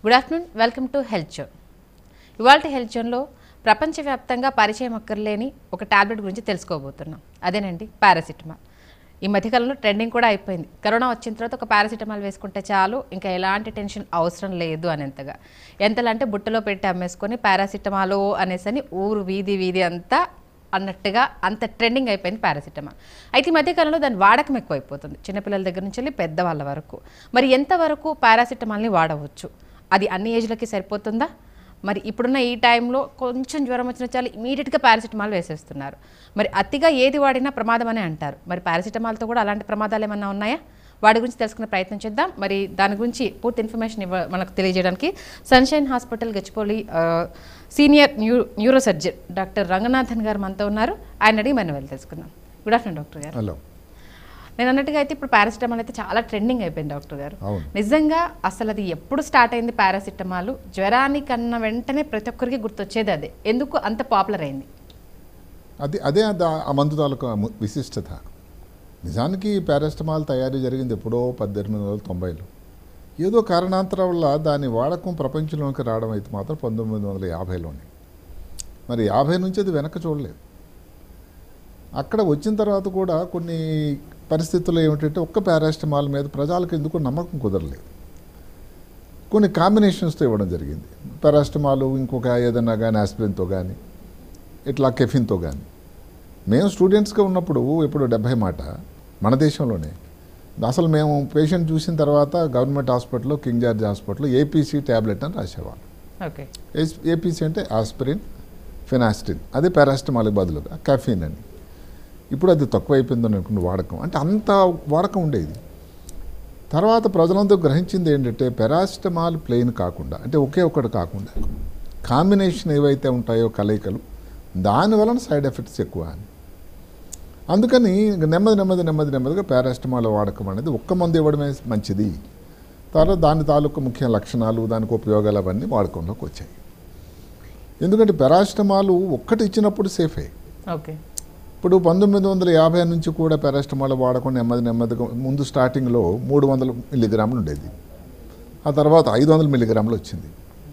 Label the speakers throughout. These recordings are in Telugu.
Speaker 1: Good afternoon welcome to health zone ఇవాళ హెల్త్ జోన్లో ప్రపంచవ్యాప్తంగా పరిచయం అక్కర్లేని ఒక టాబ్లెట్ గురించి తెలుసుకోబోతున్నాం అదేనండి పారాసిటమాల్ ఈ మధ్యకాలంలో ట్రెండింగ్ కూడా అయిపోయింది కరోనా వచ్చిన తర్వాత ఒక పారాసిటమాల్ వేసుకుంటే చాలు ఇంకా ఎలాంటి టెన్షన్ అవసరం లేదు అనేంతగా ఎంతలా అంటే బుట్టలో పెట్టి అమ్మేసుకొని పారాసిటమాల్ అనేసని ఊరు వీధి వీధి అంతా అన్నట్టుగా అంత ట్రెండింగ్ అయిపోయింది పారాసిటమాల్ అయితే ఈ మధ్యకాలంలో దాని వాడకం ఎక్కువైపోతుంది చిన్నపిల్లల దగ్గర నుంచి వెళ్ళి పెద్దవాళ్ళ వరకు మరి ఎంతవరకు పారాసిటమాల్ని వాడవచ్చు అది అన్ని ఏజ్లకి సరిపోతుందా మరి ఇప్పుడున్న ఈ టైంలో కొంచెం జ్వరం వచ్చిన చాలు ఇమీడియట్గా పారాసిటమాల్ వేసేస్తున్నారు మరి అతిగా ఏది వాడినా ప్రమాదం అని అంటారు మరి పారాసిటమాల్తో కూడా అలాంటి ప్రమాదాలు ఏమన్నా ఉన్నాయా వాటి గురించి తెలుసుకునే ప్రయత్నం చేద్దాం మరి దాని గురించి పూర్తి ఇన్ఫర్మేషన్ ఇవ్వ మనకు తెలియజేయడానికి సన్షైన్ హాస్పిటల్ గచ్చిపోలి ఆ, senior new neuro surgeon doctor Ranganathan garu మనతో ఉన్నారు ఆయన అడిగి మనం వెళ్ళి తెలుసుకుందాం good afternoon doctor garu
Speaker 2: hello
Speaker 1: నేను అన్నట్టుగా అయితే ఇప్పుడు పారాసిటమాల్ అయితే చాలా ట్రెండింగ్ అయిపోయింది డాక్టర్ గారు
Speaker 2: అవును
Speaker 1: నిజంగా అసలు అది ఎప్పుడు స్టార్ట్ అయింది పారాసిటమాల్ జ్వరానికన్నా వెంటనే ప్రతి ఒక్కరికి గుర్తొచ్చేది అదే ఎందుకు అంత పాపులర్ అయింది
Speaker 2: అది అదే దా- ఆ మందు తాలూకా ము- విశిష్టత నిజానికి పారాస్టమాల్ తయారీ జరిగింది ఎప్పుడో పద్దెనిమిది వందల తొంభైలో ఏదో కారణాంతరం వల్ల దాని వాడకం ప్రపంచంలోకి రావడం అయితే మాత్రం పంతొమ్మిది వందల యాభైలోనే మరి యాభై నుంచి అది వెనక చూడలేదు అక్కడ వచ్చిన తర్వాత కూడా కొన్ని పరిస్థితుల్లో ఏమిటంటే ఒక్క పారాస్టమాల్ మీద ప్రజలకు ఎందుకు నమ్మకం కుదరలేదు కొన్ని కాంబినేషన్స్తో ఇవ్వడం జరిగింది పారాస్టమాల్ ఇంకొక ఏదైనా కానీ ఆస్పిరిన్తో కానీ ఇట్లా కెఫిన్తో కానీ మేము స్టూడెంట్స్గా ఉన్నప్పుడు ఇప్పుడు డెబ్భై మాట మన దేశంలోనే అసలు మేము పేషెంట్ చూసిన తర్వాత గవర్నమెంట్ హాస్పిటల్లో కింగ్ జార్జ్ హాస్పిటల్లో ఏపీసీ ట్యాబ్లెట్ అని రాసేవాళ్ళు
Speaker 1: ఓకే
Speaker 2: ఏపీసీ అంటే ఆస్పిరిన్ ఫినాస్టిన్ అదే పారాస్టమాల్కి బదులుగా కెఫిన్ అని ఇప్పుడు అది తక్కువ అయిపోయిందని అనుకున్న వాడకం అంటే అంత వాడకం ఉండేది తర్వాత ప్రజలందరూ గ్రహించింది ఏంటంటే పారాస్టమాల్ ప్లెయిన్ కాకుండా అంటే ఒకే ఒక్కటి కాకుండా కాంబినేషన్ ఏవైతే ఉంటాయో కలయికలు దాని వలన సైడ్ ఎఫెక్ట్స్ ఎక్కువ అని అందుకని ఇంక నెమ్మది నెమ్మది నెమ్మది నెమ్మదిగా పారాస్టమాల్ వాడకం అనేది ఒక్క మందు ఇవ్వడమే మంచిది తర్వాత దాని తాలూకు ముఖ్య లక్షణాలు దానికి ఉపయోగాలు అవన్నీ వాడకంలోకి వచ్చాయి ఎందుకంటే పారాస్టమాల్ ఒక్కటి ఇచ్చినప్పుడు సేఫే
Speaker 1: ఓకే
Speaker 2: ఇప్పుడు పంతొమ్మిది వందల యాభై నుంచి కూడా పారాస్టమాల్ వాడకం నెమ్మది నెమ్మదిగా ముందు స్టార్టింగ్లో మూడు వందల మిల్లీగ్రాములు ఉండేది ఆ తర్వాత ఐదు వందల మిల్లీగ్రాములు వచ్చింది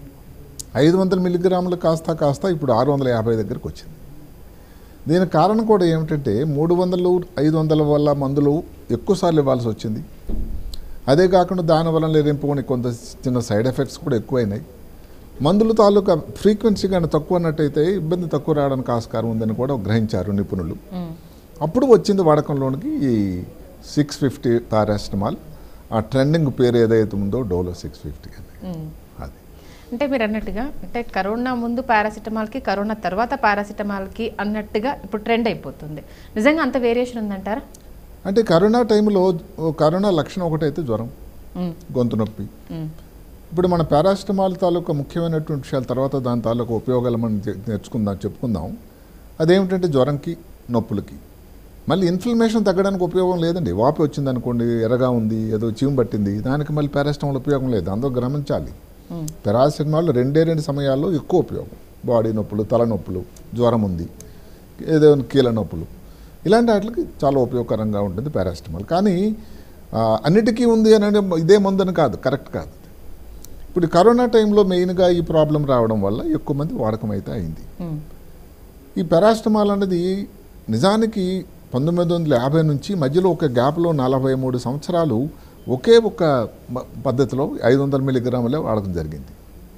Speaker 2: ఐదు వందల మిల్లీగ్రాములు కాస్త కాస్త ఇప్పుడు ఆరు వందల యాభై దగ్గరికి వచ్చింది దీనికి కారణం కూడా ఏమిటంటే మూడు వందలు ఐదు వందల వల్ల మందులు ఎక్కువసార్లు ఇవ్వాల్సి వచ్చింది అదే కాకుండా దాని వలన లేరింపుకొని కొంత చిన్న సైడ్ ఎఫెక్ట్స్ కూడా ఎక్కువైనాయి మందుల తాలూకా ఫ్రీక్వెన్సీ కానీ తక్కువ అన్నట్టయితే ఇబ్బంది తక్కువ రావడానికి ఆస్కారం ఉందని కూడా గ్రహించారు నిపుణులు అప్పుడు వచ్చింది వాడకంలోనికి ఈ సిక్స్ ఫిఫ్టీ పారాస్టమాల్ ఆ ట్రెండింగ్ పేరు ఏదైతే ఉందో డోలో సిక్స్ ఫిఫ్టీ అని అది
Speaker 1: అంటే మీరు అన్నట్టుగా అంటే కరోనా ముందు పారాసిటమాల్కి కరోనా తర్వాత పారాసిటమాల్కి అన్నట్టుగా ఇప్పుడు ట్రెండ్ అయిపోతుంది నిజంగా అంత వేరియేషన్ ఉందంటారా
Speaker 2: అంటే కరోనా టైంలో ఓ కరోనా లక్షణం ఒకటైతే జ్వరం
Speaker 1: మ్మ్.
Speaker 2: గొంతు నొప్పి
Speaker 1: మ్మ్.
Speaker 2: ఇప్పుడు మన పారాస్టమాల్ తాలూకా ముఖ్యమైనటువంటి విషయాల తర్వాత దాని తాలూకా ఉపయోగాలు మనం చె- నేర్చుకుందాం చెప్పుకుందాం అదేమిటంటే జ్వరంకి నొప్పులకి మళ్ళీ ఇన్ఫ్లమేషన్ తగ్గడానికి ఉపయోగం లేదండి వాపి వచ్చింది అనుకోండి ఎర్రగా ఉంది ఏదో చీము పట్టింది దానికి మళ్ళీ పారాస్టమాల్ ఉపయోగం లేదు అందరూ గమనించాలి
Speaker 1: మ్మ్.
Speaker 2: పారాసిటమాల్ రెండే రెండు సమయాల్లో ఎక్కువ ఉపయోగం బాడీ నొప్పులు తలనొప్పులు జ్వరం ఉంది ఏదో కీళ్ళ నొప్పులు ఇలాంటి వాటికి చాలా ఉపయోగకరంగా ఉంటుంది పారాసిటమాల్ కానీ ఆ, అన్నిటికీ ఉంది అని అంటే ఇదే మందని కాదు కరెక్ట్ కాదు ఇప్పుడు కరోనా టైంలో మెయిన్గా ఈ ప్రాబ్లం రావడం వల్ల ఎక్కువ మంది వాడకం అయితే అయింది
Speaker 1: మ్మ్.
Speaker 2: ఈ పారాస్టమాల్ అనేది నిజానికి పంతొమ్మిది వందల యాభై నుంచి మధ్యలో ఒక గ్యాప్లో నలభై మూడు సంవత్సరాలు ఒకే ఒక మ- పద్ధతిలో ఐదు వందల మిల్లీగ్రాములే వాడకం జరిగింది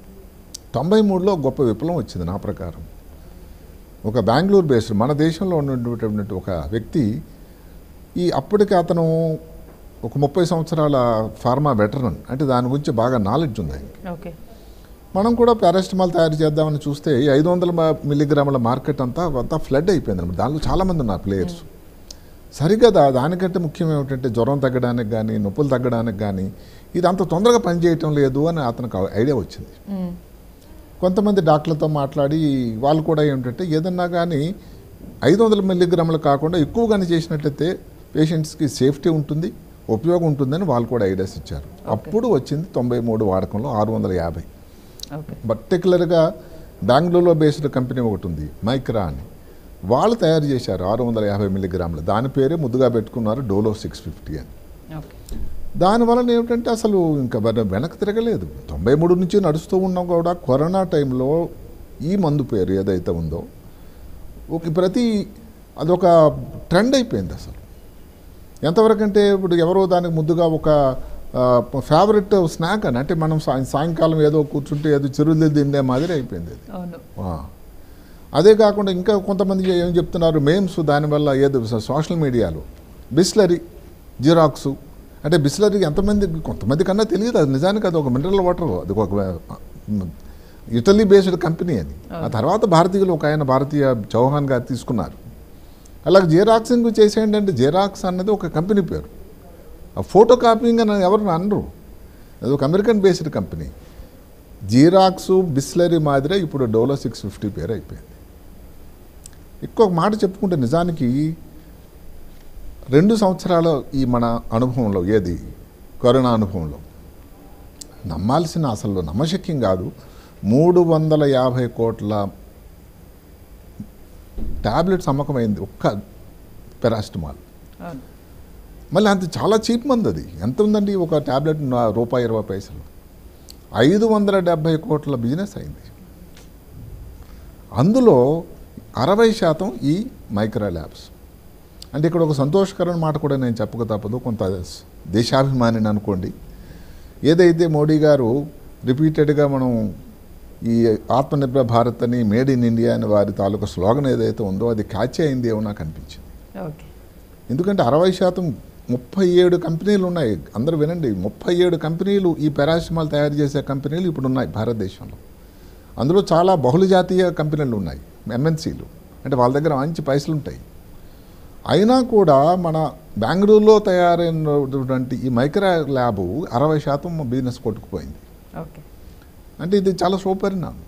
Speaker 2: తొంభై మూడులో గొప్ప విప్లవం వచ్చింది నా ప్రకారం ఒక బెంగళూరు బేస్డ్ మన దేశంలో ఉన్నటువంటి ఒక వ్యక్తి ఈ అప్పటికి అతను ఒక ముప్పై సంవత్సరాల ఫార్మా వెటరన్ అంటే దాని గురించి బాగా నాలెడ్జ్ ఉంది ఆయనకి
Speaker 1: ఓకే
Speaker 2: మనం కూడా పారాస్టమాల్ తయారు చేద్దామని చూస్తే ఈ ఐదు వందల మ- మిల్లీగ్రాముల మార్కెట్ అంతా అంతా ఫ్లడ్ అయిపోయింది అనమాట దానిలో చాలామంది ఉన్నారు ప్లేయర్స్ సరిగ్గా దా- దానికంటే ముఖ్యం ఏమిటంటే జ్వరం తగ్గడానికి కానీ నొప్పులు తగ్గడానికి కానీ ఇది అంత తొందరగా పనిచేయటం లేదు అని అతనికి ఐడియా వచ్చింది
Speaker 1: మ్మ్.
Speaker 2: కొంతమంది డాక్టర్లతో మాట్లాడి వాళ్ళు కూడా ఏమిటంటే ఏదన్నా కానీ ఐదు వందల మిల్లీగ్రాములు కాకుండా ఎక్కువగానే చేసినట్లయితే పేషెంట్స్కి సేఫ్టీ ఉంటుంది ఉపయోగం ఉంటుందని వాళ్ళు కూడా ఐడియాస్ ఇచ్చారు అప్పుడు వచ్చింది తొంభై మూడు వాడకంలో ఆరు వందల యాభై
Speaker 1: ఓకే
Speaker 2: పర్టికులర్గా బెంగళూరులో బేస్డ్ కంపెనీ ఒకటి ఉంది మైక్రా అని వాళ్ళు తయారు చేశారు ఆరు వందల యాభై మిల్లీగ్రాములు దాని పేరే ముద్దుగా పెట్టుకున్నారు డోలో సిక్స్ ఫిఫ్టీ అని
Speaker 1: ఓకే
Speaker 2: దానివలన ఏమిటంటే అసలు ఇంకా వెన- వెనక్కి తిరగలేదు తొంభై మూడు నుంచి నడుస్తూ ఉన్నాం కూడా కరోనా టైంలో ఈ మందు పేరు ఏదైతే ఉందో ఒక ప్రతి అదొక ట్రెండ్ అయిపోయింది అసలు ఎంతవరకు అంటే ఇప్పుడు ఎవరో దానికి ముద్దుగా ఒక ఫేవరెట్ స్నాక్ అని అంటే మనం సాయం- సాయంకాలం ఏదో కూర్చుంటే ఏదో చిరులు తిండే మాదిరి అయిపోయింది అది
Speaker 1: అవును
Speaker 2: ఆ. అదే కాకుండా ఇంకా కొంతమంది ఏం చెప్తున్నారు మేమ్స్ దానివల్ల ఏదో స- సోషల్ మీడియాలో బిస్లరీ జిరాక్స్ అంటే బిస్లరీ ఎంతమంది కొంతమంది కన్నా తెలియదు అది నిజానికి అది ఒక మినరల్ వాటర్ అది ఒక ఇటలీ బేస్డ్ కంపెనీ అది ఆ తర్వాత భారతీయులు ఒక ఆయన భారతీయ చౌహాన్ గారు తీసుకున్నారు అలాగే జిరాక్సింగ్ చేసేయండి అంటే జిరాక్స్ అన్నది ఒక కంపెనీ పేరు ఆ ఫోటో కాపీయింగ్ అని ఎవరు అనరు అది ఒక American based company Xerox Bisleri మాదిరే ఇప్పుడు డోలో సిక్స్ ఫిఫ్టీ పేరు అయిపోయింది ఇంకొక మాట చెప్పుకుంటే నిజానికి రెండు సంవత్సరాల ఈ మన అనుభవంలో ఏది కరోనా అనుభవంలో నమ్మాల్సిన అసలు నమ్మశక్యం కాదు మూడు వందల యాభై కోట్ల ట్యాబ్లెట్స్ అమ్మకమైంది ఒక్క పెరాస్టమాల్
Speaker 1: అవును
Speaker 2: మళ్ళీ అంత చాలా చీప్ మంది అది ఎంత ఉందండి ఒక ట్యాబ్లెట్ నా రూపాయి ఇరవై పైసలు ఐదు వందల డెబ్భై కోట్ల బిజినెస్ అయింది అందులో అరవై శాతం ఈ మైక్రో ల్యాబ్స్ అంటే ఇక్కడ ఒక సంతోషకరమైన మాట కూడా నేను చెప్పక తప్పదు కొంత దేశాభిమానిని అనుకోండి ఏదైతే మోడీ గారు రిపీటెడ్గా మనం ఈ ఆత్మనిర్భర్ భారత్ అని మేడ్ ఇన్ ఇండియా అని వారి తాలూకా స్లోగన్ ఏదైతే ఉందో అది క్యాచ్ అయింది ఏమో నాకు అనిపించింది
Speaker 1: ఓకే
Speaker 2: ఎందుకంటే అరవై శాతం ముప్పై ఏడు కంపెనీలు ఉన్నాయి అందరూ వినండి ముప్పై ఏడు కంపెనీలు ఈ పారాసిటమాల్ తయారు చేసే కంపెనీలు ఇప్పుడు ఉన్నాయి భారతదేశంలో అందులో చాలా బహుళజాతీయ కంపెనీలు ఉన్నాయి ఎంఎన్సీలు అంటే వాళ్ళ దగ్గర మంచి పైసలు ఉంటాయి అయినా కూడా మన బెంగళూరులో తయారైనటువంటి ఈ మైక్రో ల్యాబ్ అరవై శాతం బిజినెస్ కొట్టుకుపోయింది
Speaker 1: ఓకే
Speaker 2: అంటే ఇది చాలా శుభపరిణామం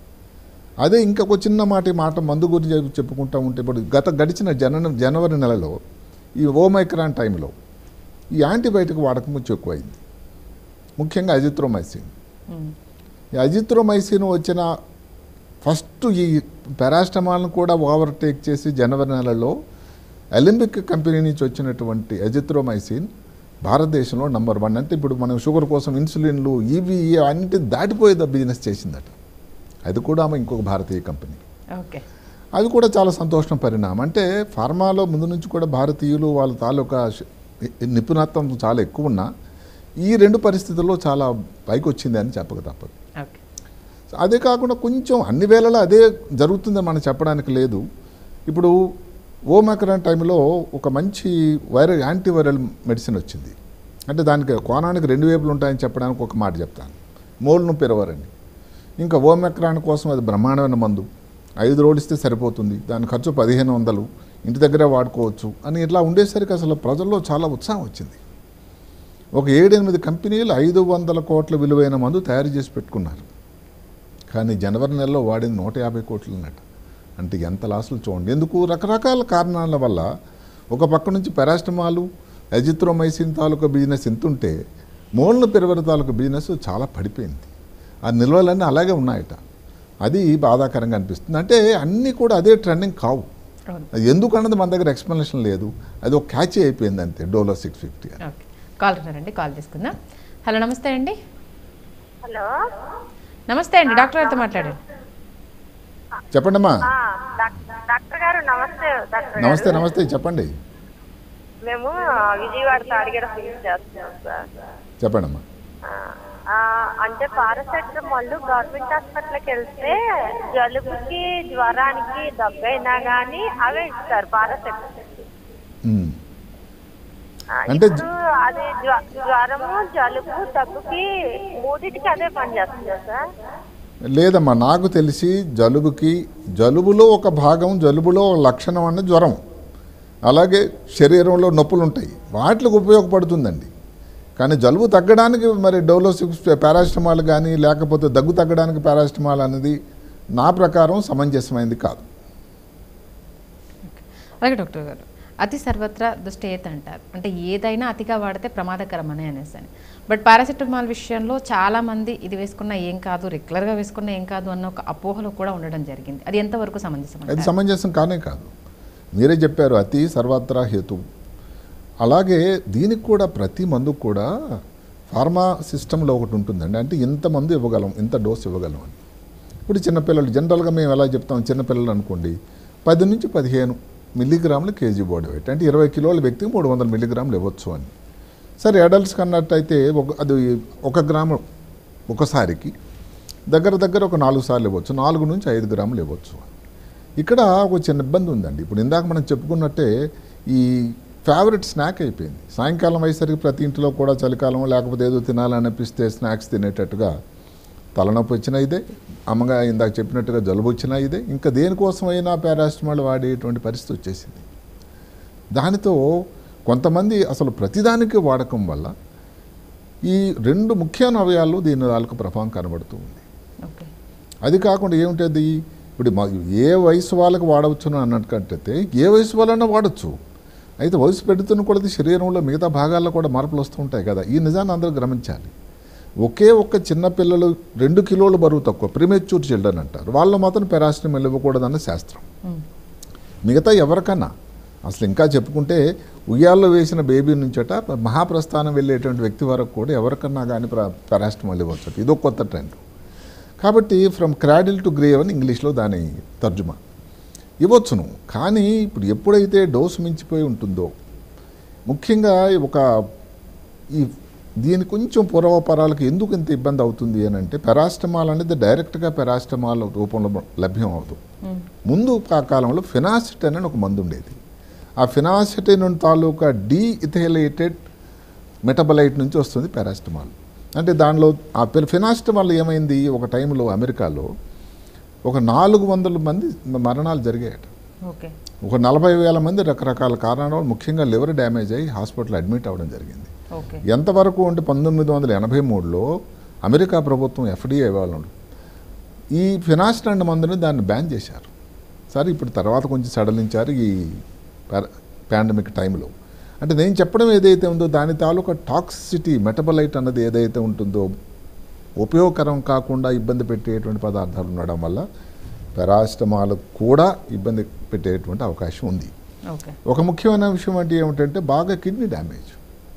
Speaker 2: అదే ఇంకొక చిన్న మాట ఈ మాట మందు గురించి చెప్పు- చెప్పుకుంటా ఉంటే ఇప్పుడు గత గడిచిన జన జనవరి నెలలో ఈ ఓమైక్రాన్ టైంలో ఈ యాంటీబయాటిక్ వాడకం కొంచెం ఎక్కువైంది ముఖ్యంగా అజిత్రోమైసిన్
Speaker 1: ఉమ్.
Speaker 2: ఈ అజిత్రోమైసిన్ వచ్చిన ఫస్ట్ ఈ పారాస్టమాల్ను కూడా ఓవర్టేక్ చేసి జనవరి నెలలో ఒలింపిక్ కంపెనీ నుంచి వచ్చినటువంటి అజిత్రోమైసిన్ భారతదేశంలో నంబర్ వన్ అంటే ఇప్పుడు మనం షుగర్ కోసం ఇన్సులిన్లు ఇవి ఇవి అన్నిటి దాటిపోయేది బిజినెస్ చేసిందట అది కూడా ఆమె ఇంకొక భారతీయ కంపెనీ
Speaker 1: ఓకే
Speaker 2: అది కూడా చాలా సంతోషం పరిణామం అంటే ఫార్మాలో ముందు నుంచి కూడా భారతీయులు వాళ్ళ తాలూకా శ- నిపుణత్వం చాలా ఎక్కువ ఉన్నా ఈ రెండు పరిస్థితుల్లో చాలా పైకి వచ్చింది అని చెప్పక తప్పదు
Speaker 1: ఓకే
Speaker 2: అదే కాకుండా కొంచెం అన్ని వేళలా అదే జరుగుతుందని మనం చెప్పడానికి లేదు ఇప్పుడు ఓమాక్రాన్ టైంలో ఒక మంచి వైరల్ యాంటీవైరల్ మెడిసిన్ వచ్చింది అంటే దానికి కోణానికి రెండు వైపులు ఉంటాయని చెప్పడానికి ఒక మాట చెప్తాను మోల్ను పెరవరని ఇంకా ఓమెక్రాన్ కోసం అది బ్రహ్మాండమైన మందు ఐదు రోజులు ఇస్తే సరిపోతుంది దాని ఖర్చు పదిహేను వందలు ఇంటి దగ్గరే వాడుకోవచ్చు అని ఇట్లా ఉండేసరికి అసలు ప్రజల్లో చాలా ఉత్సాహం వచ్చింది ఒక ఏడెనిమిది కంపెనీలు ఐదు వందల కోట్ల విలువైన మందు తయారు చేసి పెట్టుకున్నారు కానీ జనవరి నెలలో వాడింది నూట యాభై కోట్లు అన్నట్టు అంటే ఎంత లాసులు చూడండి ఎందుకు రకరకాల కారణాల వల్ల ఒక పక్క నుంచి పారాస్టమాలు ఎజిత్రోమైసిన్ తాలూకా బిజినెస్ ఎంత ఉంటే మోల్న పెరవరి తాలూకా బిజినెస్ చాలా పడిపోయింది ఆ నిల్వలన్నీ అలాగే ఉన్నాయట అది బాధాకరంగా అనిపిస్తుంది అంటే అన్నీ కూడా అదే ట్రెండింగ్ కావు
Speaker 1: అవును
Speaker 2: అది ఎందుకు అన్నది మన దగ్గర ఎక్స్ప్లెనేషన్ లేదు అది ఒక క్యాచ్ అయిపోయింది అంతే Dolo six fifty
Speaker 1: okay call ఉన్నారండి కాల్ తీసుకుందాం హలో నమస్తే అండి
Speaker 3: హలో
Speaker 1: నమస్తే అండి డాక్టర్ గారితో మాట్లాడండి
Speaker 2: చెప్పండమ్మా
Speaker 3: ఆ, డాక్- డాక్టర్ గారు నమస్తే డాక్టర్ గారు.
Speaker 2: నమస్తే నమస్తే చెప్పండి
Speaker 3: మేము విజయవాడ తాడిగడ ఫీల్ చేస్తున్నాం సార్
Speaker 2: చెప్పండమ్మా
Speaker 3: ఆ, ఆ, అంటే పారాసెటమాల్ గవర్నమెంట్ హాస్పిటల్కి వెళ్తే జలుబుకి జ్వరానికి దగ్గైనా కానీ అవే ఇస్తారు పారాసెటమాల్
Speaker 2: ఉమ్.
Speaker 3: ఆ,
Speaker 2: అంటే
Speaker 3: ఇప్పుడు అది జ్వ- జ్వరము జలుబు దగ్గుకి మూడింటికి అదే పని చేస్తుందా సార్
Speaker 2: లేదమ్మా నాకు తెలిసి జలుబుకి జలుబులో ఒక భాగం జలుబులో ఒక లక్షణం అన్న జ్వరం అలాగే శరీరంలో నొప్పులు ఉంటాయి వాటికి ఉపయోగపడుతుందండి కానీ జలుబు తగ్గడానికి మరి డోలో సిక్స్ పారాసిటమాల్ కానీ లేకపోతే దగ్గు తగ్గడానికి పారాసిటమాల్ అనేది నా ప్రకారం సమంజసమైంది కాదు
Speaker 1: అలాగే డాక్టర్ గారు అతి సర్వత్రా దుష్టేత అంటారు అంటే ఏదైనా అతిగా వాడితే ప్రమాదకరమని అనేసి అని బట్ పారాసిటమాల్ విషయంలో చాలా మంది ఇది వేసుకున్నా ఏం కాదు రెగ్యులర్గా వేసుకున్నా ఏం కాదు అన్న ఒక అపోహలు కూడా ఉండడం జరిగింది అది ఎంతవరకు సమంజసం
Speaker 2: అది
Speaker 1: అంటారు?
Speaker 2: సమంజసం కానే కాదు మీరే చెప్పారు అతి సర్వత్రా హేతు అలాగే దీనికి కూడా ప్రతి మందుకు కూడా ఫార్మా సిస్టంలో ఒకటి ఉంటుందండి అంటే ఇంత మందు ఇవ్వగలం ఇంత డోస్ ఇవ్వగలం అని ఇప్పుడు చిన్నపిల్లలు జనరల్గా మేము ఎలా చెప్తాం చిన్నపిల్లలు అనుకోండి పది నుంచి పదిహేను మిల్లీగ్రాములు కేజీ బాడీ వెయిట్ అంటే ఇరవై కిలోల వ్యక్తికి మూడు వందల మిల్లీగ్రాములు ఇవ్వచ్చు అని సరే అడల్ట్స్ కన్నట్టయితే ఒక అది ఒక గ్రాము ఒకసారికి దగ్గర దగ్గర ఒక నాలుగు సార్లు ఇవ్వచ్చు నాలుగు నుంచి ఐదు గ్రాములు ఇవ్వచ్చు ఇక్కడ ఒక చిన్న ఇబ్బంది ఉందండి ఇప్పుడు ఇందాక మనం చెప్పుకున్నట్టే ఈ ఫేవరెట్ స్నాక్ అయిపోయింది సాయంకాలం అయ్యేసరికి ప్రతి ఇంటిలో కూడా చలికాలం లేకపోతే ఏదో తినాలనిపిస్తే స్నాక్స్ తినేటట్టుగా తలనొప్పి వచ్చినా ఇదే అమ్మగా ఇందాక చెప్పినట్టుగా జలుబు వచ్చినా ఇదే ఇంకా దేనికోసమైనా పారాసిటమాల్ వాడేటువంటి పరిస్థితి వచ్చేసింది దానితో కొంతమంది అసలు ప్రతిదానికి వాడకం వల్ల ఈ రెండు ముఖ్య అవయాలు దీని వాళ్ళకు ప్రభావం కనబడుతూ ఉంది
Speaker 1: ఓకే
Speaker 2: అది కాకుండా ఏమిటది ఇప్పుడు మా- ఏ వయసు వాళ్ళకి వాడవచ్చును అన్నట్టుకంటే ఏ వయసు వాళ్ళైనా వాడచ్చు అయితే వయసు పెడుతున్న కొలది శరీరంలో మిగతా భాగాల్లో కూడా మార్పులు వస్తూ ఉంటాయి కదా ఈ నిజాన్ని అందరూ గమనించాలి ఒకే ఒక్క చిన్న పిల్లలు రెండు కిలోలు బరువు తక్కువ ప్రిమెచ్యూర్ చిల్డ్రన్ అంటారు వాళ్ళు మాత్రం పెరాసిటమాల్ ఇవ్వకూడదన్న శాస్త్రం మిగతా ఎవరికన్నా అసలు ఇంకా చెప్పుకుంటే ఉయ్యాల్లో వేసిన బేబీ నుంచట మహాప్రస్థానం వెళ్ళేటువంటి వ్యక్తి వరకు కూడా ఎవరికన్నా కానీ పారాస్టమాల్ ఇవ్వచ్చు ఇదో కొత్త ట్రెండ్ కాబట్టి ఫ్రమ్ క్రాడిల్ టు గ్రేవ్ అని ఇంగ్లీష్లో దాని తర్జుమా ఇవ్వచ్చును కానీ ఇప్పుడు ఎప్పుడైతే డోసు మించిపోయి ఉంటుందో ముఖ్యంగా ఒక ఈ దీని కొంచెం పూర్వపరాలకు ఎందుకు ఇంత ఇబ్బంది అవుతుంది అని అంటే పెరాస్టమాల్ అనేది డైరెక్ట్గా పెరాస్టమాల్ రూపంలో లభ్యం అవుతుంది ముందు ఆ కాలంలో ఫినాసిటన్ అని ఒక మందు ఉండేది ఆ ఫినాసిటన్ తాలూకా డీ ఇథైలేటెడ్ మెటబలైట్ నుంచి వస్తుంది పారాసిటమాల్ అంటే దానిలో ఆ ఫినాసిటమాల్ ఏమైంది ఒక టైంలో అమెరికాలో ఒక నాలుగు వందల మంది మరణాలు జరిగాయట
Speaker 1: ఓకే
Speaker 2: ఒక నలభై వేల మంది రకరకాల కారణాల వల్ల ముఖ్యంగా లివర్ డ్యామేజ్ అయ్యి హాస్పిటల్ అడ్మిట్ అవ్వడం జరిగింది
Speaker 1: ఓకే
Speaker 2: ఎంతవరకు అంటే పంతొమ్మిది వందల ఎనభై మూడులో అమెరికా ప్రభుత్వం ఎఫ్డిఏ వాళ్ళు ఈ ఫినాస్టండ్ మందుని దాన్ని బ్యాన్ చేశారు సరే ఇప్పుడు తర్వాత కొంచెం సడలించారు ఈ పాండమిక్ టైంలో అంటే నేను చెప్పడం ఏదైతే ఉందో దాని తాలూకా టాక్సిసిటీ మెటబలైట్ అన్నది ఏదైతే ఉంటుందో ఉపయోగకరం కాకుండా ఇబ్బంది పెట్టేటువంటి పదార్థాలు ఉండడం వల్ల పెరాస్టమాల్ కూడా ఇబ్బంది పెట్టేటువంటి అవకాశం ఉంది
Speaker 1: ఓకే
Speaker 2: ఒక ముఖ్యమైన విషయం అంటే ఏమిటంటే బాగా కిడ్నీ డ్యామేజ్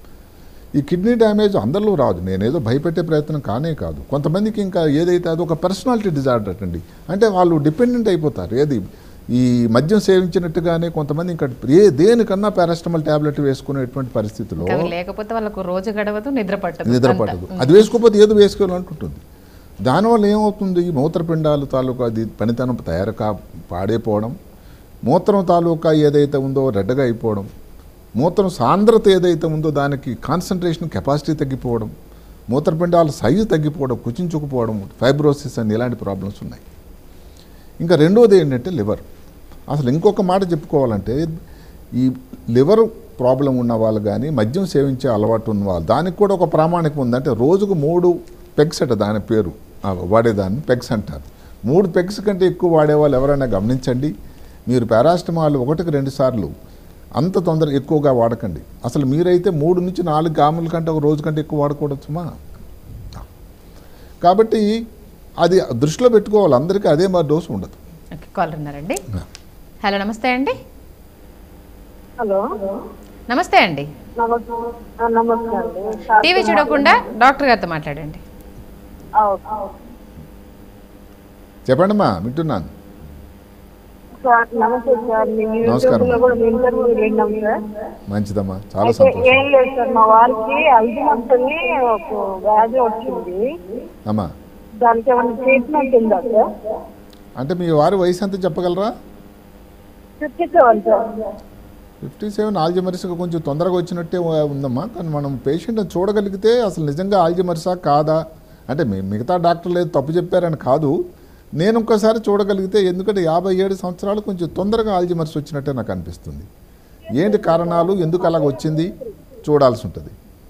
Speaker 2: ఈ కిడ్నీ డ్యామేజ్ అందరిలో రాదు నేనేదో భయపెట్టే ప్రయత్నం కానే కాదు కొంతమందికి ఇంకా ఏదైతే అది ఒక పర్సనాలిటీ డిజార్డర్ అండి అంటే వాళ్ళు డిపెండెంట్ అయిపోతారు ఏది ఈ మద్యం సేవించినట్టుగానే కొంతమంది ఇంకా ఏ దేనికన్నా పారాస్టమాల్ టాబ్లెట్ వేసుకునేటువంటి పరిస్థితిలో
Speaker 1: ఇంకా అవి లేకపోతే వాళ్ళకు రోజు గడవదు నిద్ర పట్టదు
Speaker 2: నిద్ర
Speaker 1: అంతా.
Speaker 2: పట్టదు అది వేసుకోకపోతే ఏదో వేసుకోవాలనుకుంటుంది దానివల్ల ఏమవుతుంది ఈ మూత్రపిండాలు తాలూకా అది పనితనం తయారు కా పాడైపోవడం మూత్రం తాలూకా ఏదైతే ఉందో రెడ్డగా అయిపోవడం మూత్రం సాంద్రత ఏదైతే ఉందో దానికి కాన్సన్ట్రేషన్ కెపాసిటీ తగ్గిపోవడం మూత్రపిండాల సైజు తగ్గిపోవడం కుచించుకుపోవడం ఫైబ్రోసిస్ అని ఇలాంటి ప్రాబ్లమ్స్ ఉన్నాయి ఇంకా రెండోది ఏంటంటే లివర్ అసలు ఇంకొక మాట చెప్పుకోవాలంటే ఈ లివర్ ప్రాబ్లం ఉన్న వాళ్ళు కానీ మద్యం సేవించే అలవాటు ఉన్న వాళ్ళు దానికి కూడా ఒక ప్రామాణికం ఉంది అంటే రోజుకు మూడు పెగ్స్ అట దాని పేరు ఆ వాడేదాన్ని పెగ్స్ అంటారు మూడు పెగ్స్ కంటే ఎక్కువ వాడేవాళ్ళు ఎవరైనా గమనించండి మీరు పారాస్టమాల్ ఒకటికి రెండు సార్లు అంత తొందర ఎక్కువగా వాడకండి అసలు మీరైతే మూడు నుంచి నాలుగు గ్రాముల కంటే ఒక రోజు కంటే ఎక్కువ వాడకూడదుమా కాబట్టి అది దృష్టిలో పెట్టుకోవాలి అందరికీ అదే మరి డోసు ఉండదు
Speaker 1: ఓకే కాలర్ ఉన్నారండి హలో నమస్తే అండి
Speaker 3: హలో
Speaker 1: నమస్తే అండి
Speaker 3: నమస్తే ఆ, నమస్తే అండి
Speaker 1: టీవీ చూడకుండా డాక్టర్ గారితో మాట్లాడండి
Speaker 3: ఆ, ఓకే.
Speaker 2: చెప్పండమ్మా వింటున్నాను
Speaker 3: సార్ నమస్తే సార్ మేము
Speaker 2: నమస్కారం.
Speaker 3: యూట్యూబ్ లో కూడా మీ ఇంటర్వ్యూ విన్నాం సార్
Speaker 2: మంచిదమ్మా చాలా
Speaker 3: అయితే
Speaker 2: సంతోషం
Speaker 3: ఏం లేదు సార్ మా వారికి అల్జిమంతని ఒక వ్యాధి వచ్చింది
Speaker 2: అమ్మా
Speaker 3: దానికి ఏమైనా ట్రీట్మెంట్ ఉందా సార్
Speaker 2: అంటే మీ వారి వయసు ఎంత చెప్పగలరా
Speaker 3: fifty seven sir
Speaker 2: fifty seven ఆల్జిమర్స్గా కొంచెం తొందరగా వచ్చినట్టే ఉ- ఉందమ్మా కానీ మనం పేషెంట్ని చూడగలిగితే అసలు నిజంగా ఆల్జిమర్సా కాదా అంటే మీ మిగతా డాక్టర్లు ఏదో తప్పు చెప్పారని కాదు నేను ఒక్కసారి చూడగలిగితే ఎందుకంటే యాభై ఏడు సంవత్సరాలు కొంచెం తొందరగా ఆల్జిమర్స్ వచ్చినట్టే నాకు అనిపిస్తుంది ఏంటి కారణాలు ఎందుకు అలాగ వచ్చింది చూడాల్సి ఉంటుంది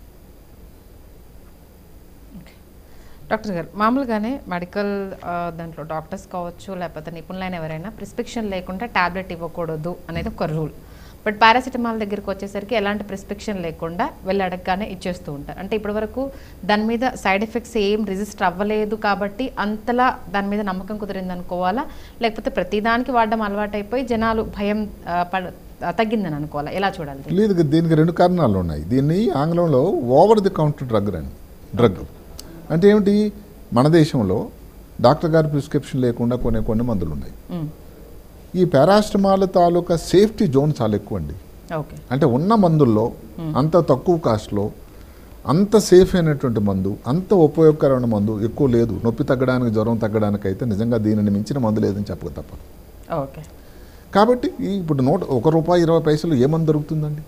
Speaker 1: డాక్టర్ గారు మామూలుగానే మెడికల్ ఆ, దాంట్లో డాక్టర్స్ కావచ్చు లేకపోతే నిపుణులైన ఎవరైనా ప్రిస్క్రిప్షన్ లేకుండా టాబ్లెట్ ఇవ్వకూడదు అనేది ఒక రూల్ బట్ పారాసిటమాల్ దగ్గరికి వచ్చేసరికి ఎలాంటి ప్రిస్క్రిప్షన్ లేకుండా వెళ్ళి అడగగానే ఇచ్చేస్తూ ఉంటారు అంటే ఇప్పటివరకు దాని మీద సైడ్ ఎఫెక్ట్స్ ఏం రిజిస్టర్ అవ్వలేదు కాబట్టి అంతలా దాని మీద నమ్మకం కుదిరింది అనుకోవాలా లేకపోతే ప్రతిదానికి వాడడం అలవాటైపోయి జనాలు భయం ఆ, పడ తగ్గిందని అనుకోవాలా ఎలా చూడాలి దీన్ని?
Speaker 2: లేదు దీనికి రెండు కారణాలు ఉన్నాయి దీన్ని ఆంగ్లంలో ఓవర్ ది కౌంటర్ డ్రగ్ అని డ్రగ్ అంటే ఏమిటి మన దేశంలో డాక్టర్ గారి ప్రిస్క్రిప్షన్ లేకుండా కొనే కొన్ని మందులు ఉన్నాయి
Speaker 1: మ్మ్.
Speaker 2: ఈ పారాస్టమాల్ తాలూకా సేఫ్టీ జోన్ చాలా ఎక్కువ అండి
Speaker 1: ఓకే
Speaker 2: అంటే ఉన్న మందుల్లో అంత తక్కువ కాస్ట్లో అంత సేఫ్ అయినటువంటి మందు అంత ఉపయోగకరమైన మందు ఎక్కువ లేదు నొప్పి తగ్గడానికి జ్వరం తగ్గడానికి అయితే నిజంగా దీనిని మించిన మందు లేదని చెప్పక తప్పదు
Speaker 1: ఓకే
Speaker 2: కాబట్టి ఈ ఇప్పుడు నూట ఒక రూపాయి ఇరవై పైసలు ఏ మందు దొరుకుతుందండి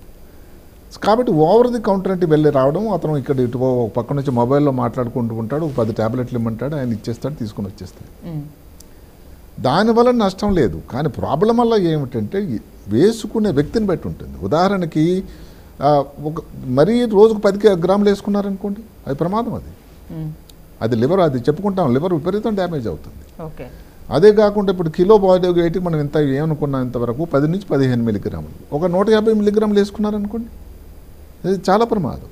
Speaker 2: కాబట్టి ఓవర్ ది కౌంటర్ అంటే వెళ్ళి రావడం అతను ఇక్కడ ఇటు ఒక పక్క నుంచి మొబైల్లో మాట్లాడుకుంటూ ఉంటాడు ఒక పది ట్యాబ్లెట్లు ఇమ్మంటాడు ఆయన ఇచ్చేస్తాడు తీసుకొని వచ్చేస్తాడు
Speaker 1: మ్మ్.
Speaker 2: దానివల్ల నష్టం లేదు కానీ ప్రాబ్లం వల్ల ఏమిటంటే ఈ వేసుకునే వ్యక్తిని బట్టి ఉంటుంది ఉదాహరణకి ఆ, ఒక మరీ రోజుకు పది కి- గ్రాములు వేసుకున్నారనుకోండి అది ప్రమాదం అది
Speaker 1: మ్మ్.
Speaker 2: అది లివర్ అది చెప్పుకుంటాం లివర్ విపరీతం డ్యామేజ్ అవుతుంది
Speaker 1: ఓకే
Speaker 2: అదే కాకుండా ఇప్పుడు కిలో బాడీ వెయిట్కి మనం ఇంత ఏమనుకున్నాం ఇంతవరకు పది నుంచి పదిహేను మిల్లీగ్రాములు ఒక నూట యాభై మిల్లీగ్రాములు వేసుకున్నారనుకోండి ఇది చాలా ప్రమాదం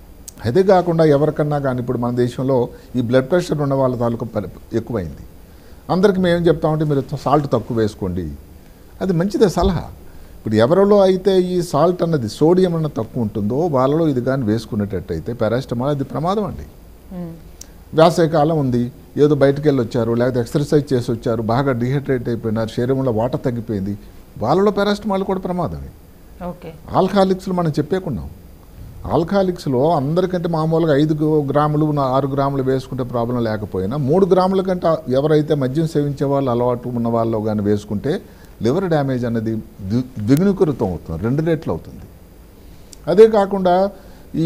Speaker 2: అదే కాకుండా ఎవరికన్నా కానీ ఇప్పుడు మన దేశంలో ఈ బ్లడ్ ప్రెషర్ ఉన్న వాళ్ళ తాలూకు పరి- ఎక్కువైంది అందరికి మేము ఏం చెప్తామంటే మీరు సాల్ట్ తక్కువ వేసుకోండి అది మంచిదే సలహా ఇప్పుడు ఎవరిలో అయితే ఈ సాల్ట్ అన్నది సోడియం అన్నది తక్కువ ఉంటుందో వాళ్ళలో ఇది కానీ వేసుకునేటట్టయితే పారాస్టమాల్ అది ప్రమాదం అండి
Speaker 1: మ్మ్.
Speaker 2: వేసవికాలం ఉంది ఏదో బయటకు వెళ్ళి వచ్చారు లేకపోతే ఎక్సర్సైజ్ చేసి వచ్చారు బాగా డిహైడ్రేట్ అయిపోయినారు శరీరంలో వాటర్ తగ్గిపోయింది వాళ్ళలో పారాస్టమాల్ కూడా ప్రమాదమే
Speaker 1: ఓకే
Speaker 2: ఆల్కహాలిక్స్లో మనం చెప్పేకున్నాం ఆల్కహాలిక్స్లో అందరికంటే మామూలుగా ఐదు గు- గ్రాములు నా- ఆరు గ్రాములు వేసుకుంటే ప్రాబ్లం లేకపోయినా మూడు గ్రాముల కంటే ఎవరైతే మద్యం సేవించే వాళ్ళు అలవాటు ఉన్న వాళ్ళు కానీ వేసుకుంటే లివర్ డ్యామేజ్ అనేది ద్వి- ద్విగుణీకృతం అవుతుంది రెండు రెట్లు అవుతుంది అదే కాకుండా ఈ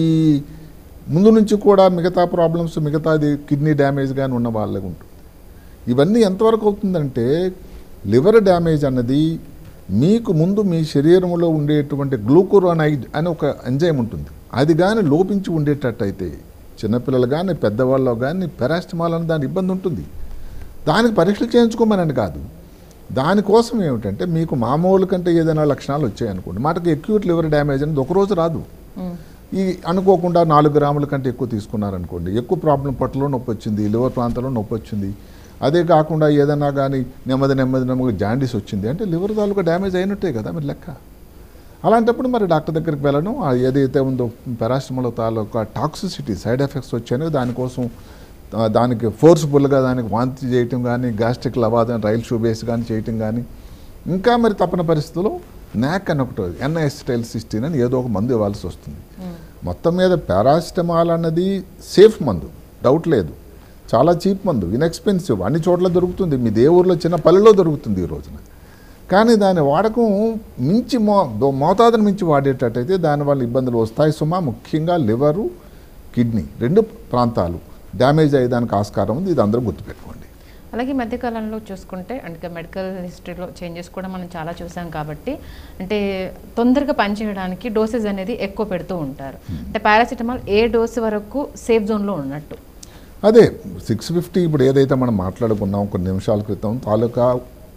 Speaker 2: ముందు నుంచి కూడా మిగతా ప్రాబ్లమ్స్ మిగతాది కిడ్నీ డ్యామేజ్ కానీ ఉన్న వాళ్ళకి ఉంటుంది ఇవన్నీ ఎంతవరకు అవుతుందంటే లివర్ డ్యామేజ్ అన్నది మీకు ముందు మీ శరీరంలో ఉండేటువంటి గ్లూకోరోనైడ్ అని ఒక ఎంజైమ్ ఉంటుంది అది కానీ లోపించి ఉండేటట్టయితే చిన్నపిల్లలు కానీ పెద్దవాళ్ళు కానీ పెరాస్టమాల్ అని దాని ఇబ్బంది ఉంటుంది దానికి పరీక్షలు చేయించుకోమని కాదు దానికోసం ఏమిటంటే మీకు మామూలు కంటే ఏదైనా లక్షణాలు వచ్చాయనుకోండి మాటకి ఎక్యూట్ లివర్ డ్యామేజ్ అనేది ఒక రోజు రాదు
Speaker 1: మ్మ్.
Speaker 2: ఈ అనుకోకుండా నాలుగు గ్రాముల కంటే ఎక్కువ తీసుకున్నారనుకోండి ఎక్కువ ప్రాబ్లం పొట్టలో నొప్పి వచ్చింది లివర్ ప్రాంతంలో నొప్పి వచ్చింది అదే కాకుండా ఏదైనా కానీ నెమ్మది నెమ్మది నెమ్మది జాండీస్ వచ్చింది అంటే లివర్ తాలూకా డ్యామేజ్ అయినట్టే కదా మీరు లెక్క అలాంటప్పుడు మరి డాక్టర్ దగ్గరికి వెళ్ళడం ఆ ఏదైతే ఉందో పారాస్టమాల్ తాలూకా టాక్సిసిటీ సైడ్ ఎఫెక్ట్స్ వచ్చాయో దానికోసం ఆ, దానికి ఫోర్స్ఫుల్గా దానికి వాంతి చేయటం కానీ గ్యాస్ట్రిక్ లవాదం రైల్ షూబేస్ కానీ చేయటం కానీ ఇంకా మరి తప్పని పరిస్థితుల్లో నాక్ అని ఒకటి ఎన్ఐస్టైల్ సిస్టీన్ అని ఏదో ఒక మందు ఇవ్వాల్సి వస్తుంది మొత్తం మీద పారాసిటమాల్ అన్నది సేఫ్ మందు డౌట్ లేదు చాలా చీప్ మందు ఇన్ఎక్స్పెన్సివ్ అన్ని చోట్ల దొరుకుతుంది మీ దేవుళ్ళలో చిన్న పల్లెలో దొరుకుతుంది ఈ రోజున కానీ దాని వాడకం మించి మో దో- మోతాదును మించి వాడేటట్టయితే దానివల్ల ఇబ్బందులు వస్తాయి సుమా ముఖ్యంగా లివరు కిడ్నీ రెండు ప్రాంతాలు డ్యామేజ్ అయ్యేదానికి ఆస్కారం ఉంది ఇది అందరూ గుర్తుపెట్టుకోండి
Speaker 1: అలాగే ఈ మధ్యకాలంలో చూసుకుంటే అంటే మెడికల్ హిస్టరీలో చేంజెస్ కూడా మనం చాలా చూసాం కాబట్టి అంటే తొందరగా పనిచేయడానికి డోసెస్ అనేది ఎక్కువ పెడుతూ ఉంటారు అంటే పారాసిటమాల్ ఏ డోస్ వరకు సేఫ్ జోన్లో ఉన్నట్టు
Speaker 2: అదే సిక్స్ ఫిఫ్టీ ఇప్పుడు ఏదైతే మనం మాట్లాడుకున్నాం కొన్ని నిమిషాల క్రితం తాలూకా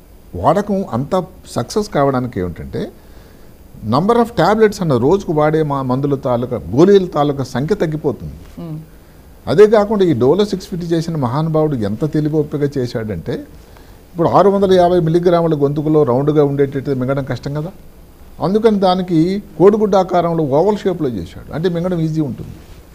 Speaker 2: వాడకం అంత సక్సెస్ కావడానికి ఏమిటంటే నంబర్ ఆఫ్ ట్యాబ్లెట్స్ అన్న రోజుకు వాడే మా మందుల తాలూకా గోళీల తాలూకా సంఖ్య తగ్గిపోతుంది
Speaker 1: మ్మ్.
Speaker 2: అదే కాకుండా ఈ డోలో సిక్స్ ఫిఫ్టీ చేసిన మహానుభావుడు ఎంత తెలివి ఒప్పిక చేశాడంటే ఇప్పుడు ఆరు వందల యాభై మిల్లీగ్రాముల గొంతుకులో రౌండ్గా ఉండేటట్టు మింగడం కష్టం కదా అందుకని దానికి కోడిగుడ్డ ఆకారంలో ఓవల్ షేప్లో చేశాడు అంటే మింగడం ఈజీ ఉంటుంది